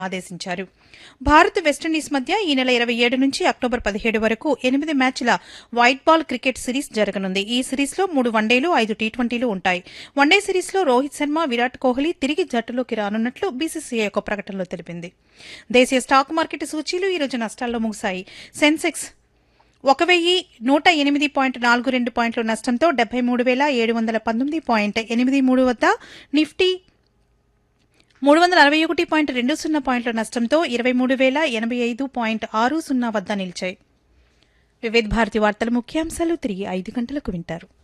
ఆదేశించారు భారత్ వెస్టిండీస్ మధ్య ఈ నెల ఇరవై ఏడు నుంచి అక్టోబర్ పదిహేడు వరకు ఎనిమిది మ్యాచ్ల వైట్ బాల్ క్రికెట్ సిరీస్ జరగనుంది ఈ సిరీస్లో మూడు వన్డేలు ఐదు టీ ట్వంటీలు ఉంటాయి వన్డే సిరీస్లో రోహిత్ శర్మ విరాట్ కోహ్లీ తిరిగి జట్టులోకి రానున్నట్లు బీసీసీఐ ఒక ప్రకటనలో తెలిపింది దేశీయ స్టాక్ మార్కెట్ సూచీలు ఈ రోజు నష్టాల్లో ముగిశాయి సెన్సెక్స్ ఒక వెయ్యి నూట ఎనిమిది పాయింట్ నాలుగు రెండు పాయింట్ల నష్టంతో డెబ్బై మూడు వేల ఏడు వందల పంతొమ్మిది పాయింట్ ఎనిమిది మూడు వద్ద నిఫ్టీ మూడు వందల అరవై ఒకటి పాయింట్ రెండు సున్నా పాయింట్ల నష్టంతో ఇరవై మూడు వేల ఎనభై ఐదు పాయింట్ ఆరు సున్నా వద్ద నిలిచాయి వివిధ భారతి వార్తల ముఖ్యాంశాలు తిరిగి ఐదు గంటలకు వింటారు